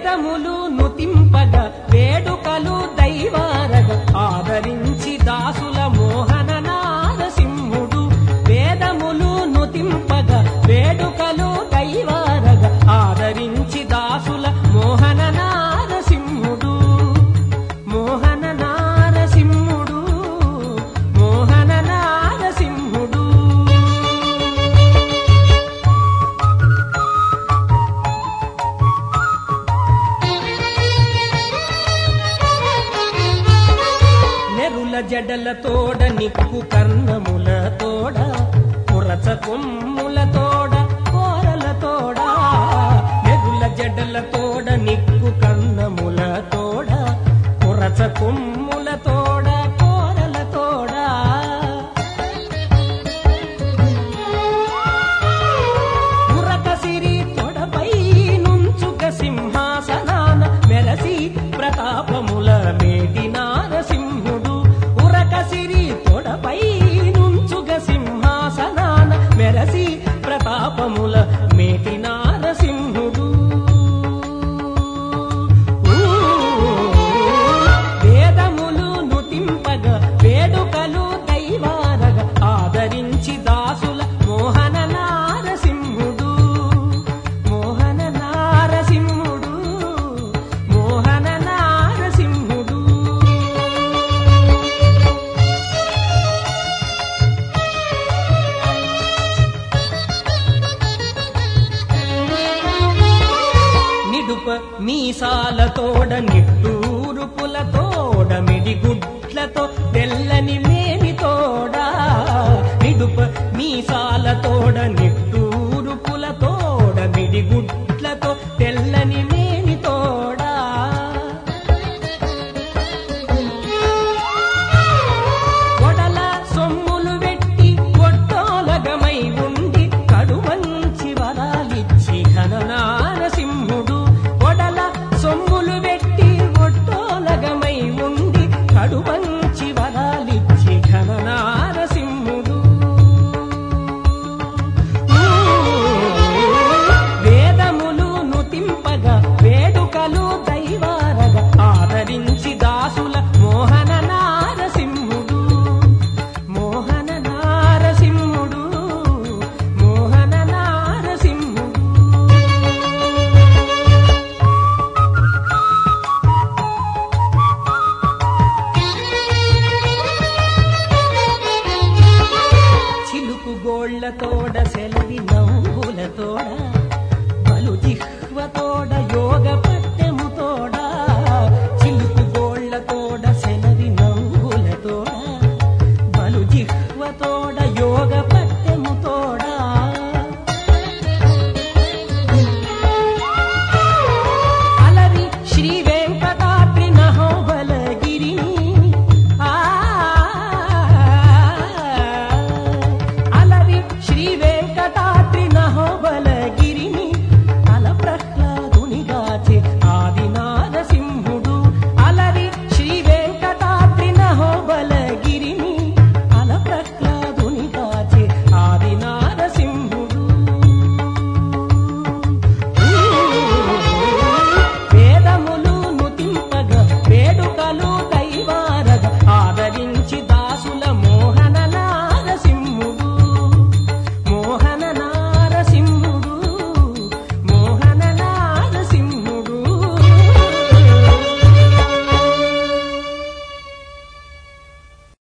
వేదములు నుతింపగ వేడుకలు దైవారగ ఆదరించి దాసుల మోహన నారసింహుడు వేదములు నుతింపగ వేడుకలు దైవారగ ఆదరించి దాసుల మోహన నారసింహుడు మోహన నారసింహుడు మోహన నారసింహుడు నెరుల జడల తోడ నిక్కు కర్ణముల తోడ పురచ కొమ్ముల తోడ కోరల తోడ నెరుల జడల తోడ నిక్కు కర్ణముల తోడ పురచ కొమ్ముల తోడ కోరల తోడ పురకసిరి తొడపై నుంచుక సింహాసనాన మెరసి ప్రతాపముల మేటి నారసింహుడు ఉరకసిరి తొడపై నుంచుక సింహాసనాన మెరసి ప్రతాపముల మేటి నారసింహుడు ఊ, వేదములు నుతింపగ వేడుకలు దైవారగ ఆదరించి దాసుల మోహన నారసింహుడు మోహన నారసింహుడు మోహన నారసింహుడు నిడుప మీసాలతోడ నిట్టూరుపులతోడ మిడిగుడ్లతో తెల్లని మేమితోడ నిడుప మీసాలతోడ నిట్టూరు